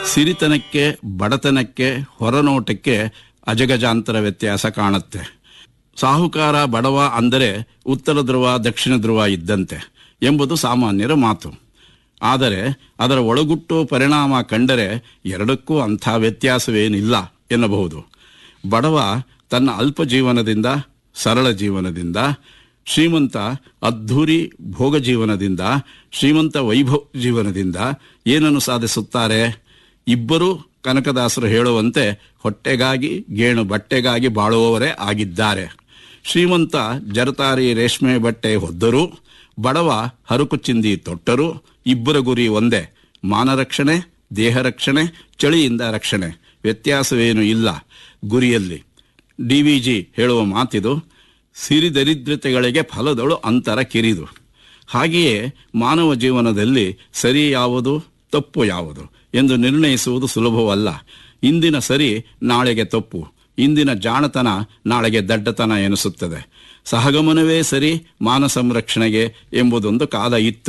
ಸಿರಿತನಕ್ಕೆ ಬಡತನಕ್ಕೆ ಹೊರನೋಟಕ್ಕೆ ಅಜಗಜಾಂತರ ವ್ಯತ್ಯಾಸ ಕಾಣುತ್ತೆ ಸಾಹುಕಾರ ಬಡವ ಅಂದರೆ ಉತ್ತರ ಧ್ರುವ ದಕ್ಷಿಣ ಧ್ರುವ ಇದ್ದಂತೆ ಎಂಬುದು ಸಾಮಾನ್ಯರ ಮಾತು ಆದರೆ ಅದರ ಒಳಗುಟ್ಟು ಪರಿಣಾಮ ಕಂಡರೆ ಎರಡಕ್ಕೂ ಅಂಥ ವ್ಯತ್ಯಾಸವೇನಿಲ್ಲ ಎನ್ನಬಹುದು ಬಡವ ತನ್ನ ಅಲ್ಪ ಜೀವನದಿಂದ ಸರಳ ಜೀವನದಿಂದ ಶ್ರೀಮಂತ ಅದ್ಧೂರಿ ಭೋಗ ಜೀವನದಿಂದ ಶ್ರೀಮಂತ ವೈಭವ ಜೀವನದಿಂದ ಏನನ್ನು ಸಾಧಿಸುತ್ತಾರೆ ಇಬ್ಬರೂ ಕನಕದಾಸರು ಹೇಳುವಂತೆ ಹೊಟ್ಟೆಗಾಗಿ ಗೇಣು ಬಟ್ಟೆಗಾಗಿ ಬಾಳುವವರೇ ಆಗಿದ್ದಾರೆ ಶ್ರೀಮಂತ ಜರತಾರಿ ರೇಷ್ಮೆ ಬಟ್ಟೆ ಹೊದ್ದರೂ ಬಡವ ಹರುಕು ಚಿಂದಿ ತೊಟ್ಟರೂ ಇಬ್ಬರ ಗುರಿ ಒಂದೇ ಮಾನ ರಕ್ಷಣೆ ದೇಹ ರಕ್ಷಣೆ ಚಳಿಯಿಂದ ರಕ್ಷಣೆ ವ್ಯತ್ಯಾಸವೇನೂ ಇಲ್ಲ ಗುರಿಯಲ್ಲಿ ಡಿ ವಿ ಜಿ ಹೇಳುವ ಮಾತಿದು ಸಿರಿದರಿದ್ರತೆಗಳಿಗೆ ಫಲದಳು ಅಂತರ ಕಿರಿದು ಹಾಗೆಯೇ ಮಾನವ ಜೀವನದಲ್ಲಿ ಸರಿ ಯಾವುದು ತಪ್ಪು ಯಾವುದು ಎಂದು ನಿರ್ಣಯಿಸುವುದು ಸುಲಭವಲ್ಲ ಇಂದಿನ ಸರಿ ನಾಳೆಗೆ ತಪ್ಪು ಇಂದಿನ ಜಾಣತನ ನಾಳೆಗೆ ದಡ್ಡತನ ಎನಿಸುತ್ತದೆ ಸಹಗಮನವೇ ಸರಿ ಮಾನ ಸಂರಕ್ಷಣೆಗೆ ಎಂಬುದೊಂದು ಕಾಲ ಇತ್ತು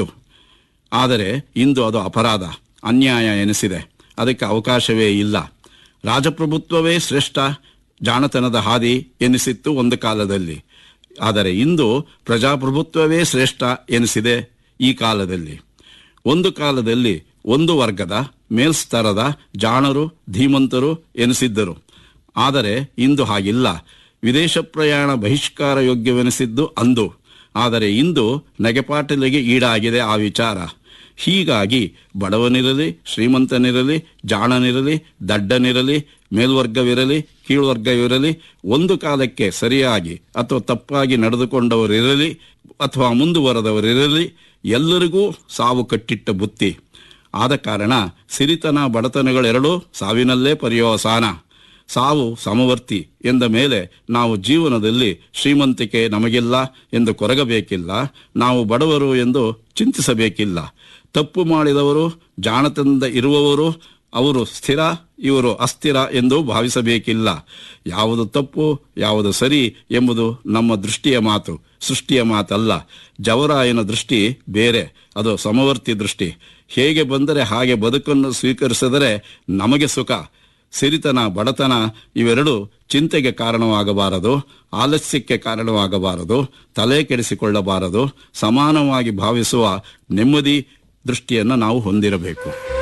ಆದರೆ ಇಂದು ಅದು ಅಪರಾಧ ಅನ್ಯಾಯ ಎನಿಸಿದೆ ಅದಕ್ಕೆ ಅವಕಾಶವೇ ಇಲ್ಲ ರಾಜಪ್ರಭುತ್ವವೇ ಶ್ರೇಷ್ಠ ಜಾಣತನದ ಹಾದಿ ಎನಿಸಿತ್ತು ಒಂದು ಕಾಲದಲ್ಲಿ ಆದರೆ ಇಂದು ಪ್ರಜಾಪ್ರಭುತ್ವವೇ ಶ್ರೇಷ್ಠ ಎನಿಸಿದೆ ಈ ಕಾಲದಲ್ಲಿ ಒಂದು ಕಾಲದಲ್ಲಿ ಒಂದು ವರ್ಗದ ಮೇಲ್ಸ್ತರದ ಜಾಣರು ಧೀಮಂತರು ಎನಿಸಿದ್ದರು ಆದರೆ ಇಂದು ಹಾಗಿಲ್ಲ ವಿದೇಶ ಪ್ರಯಾಣ ಬಹಿಷ್ಕಾರ ಯೋಗ್ಯವೆನಿಸಿದ್ದು ಅಂದು ಆದರೆ ಇಂದು ನಗೆಪಾಟಲಿಗೆ ಈಡಾಗಿದೆ ಆ ವಿಚಾರ ಹೀಗಾಗಿ ಬಡವನಿರಲಿ ಶ್ರೀಮಂತನಿರಲಿ ಜಾಣನಿರಲಿ ದಡ್ಡನಿರಲಿ ಮೇಲ್ವರ್ಗವಿರಲಿ ಕೀಳ್ವರ್ಗವಿರಲಿ ಒಂದು ಕಾಲಕ್ಕೆ ಸರಿಯಾಗಿ ಅಥವಾ ತಪ್ಪಾಗಿ ನಡೆದುಕೊಂಡವರಿರಲಿ ಅಥವಾ ಮುಂದುವರೆದವರಿರಲಿ ಎಲ್ಲರಿಗೂ ಸಾವು ಕಟ್ಟಿಟ್ಟ ಬುತ್ತಿ ಆದ ಕಾರಣ ಸಿರಿತನ ಬಡತನಗಳೆರಡೂ ಸಾವಿನಲ್ಲೇ ಪರ್ಯವಸಾನ ಸಾವು ಸಮವರ್ತಿ ಎಂದ ಮೇಲೆ ನಾವು ಜೀವನದಲ್ಲಿ ಶ್ರೀಮಂತಿಕೆ ನಮಗಿಲ್ಲ ಎಂದು ಕೊರಗಬೇಕಿಲ್ಲ ನಾವು ಬಡವರು ಎಂದು ಚಿಂತಿಸಬೇಕಿಲ್ಲ ತಪ್ಪು ಮಾಡಿದವರು ಜಾಣತನದ ಇರುವವರು ಅವರು ಸ್ಥಿರ ಇವರು ಅಸ್ಥಿರ ಎಂದು ಭಾವಿಸಬೇಕಿಲ್ಲ ಯಾವುದು ತಪ್ಪು ಯಾವುದು ಸರಿ ಎಂಬುದು ನಮ್ಮ ದೃಷ್ಟಿಯ ಮಾತು ಸೃಷ್ಟಿಯ ಮಾತಲ್ಲ ಜವರಾಯನ ದೃಷ್ಟಿ ಬೇರೆ ಅದು ಸಮವರ್ತಿ ದೃಷ್ಟಿ ಹೇಗೆ ಬಂದರೆ ಹಾಗೆ ಬದುಕನ್ನು ಸ್ವೀಕರಿಸಿದರೆ ನಮಗೆ ಸುಖ ಸಿರಿತನ ಬಡತನ ಇವೆರಡು ಚಿಂತೆಗೆ ಕಾರಣವಾಗಬಾರದು ಆಲಸ್ಯಕ್ಕೆ ಕಾರಣವಾಗಬಾರದು ತಲೆ ಕೆಡಿಸಿಕೊಳ್ಳಬಾರದು ಸಮಾನವಾಗಿ ಭಾವಿಸುವ ನೆಮ್ಮದಿ ದೃಷ್ಟಿಯನ್ನು ನಾವು ಹೊಂದಿರಬೇಕು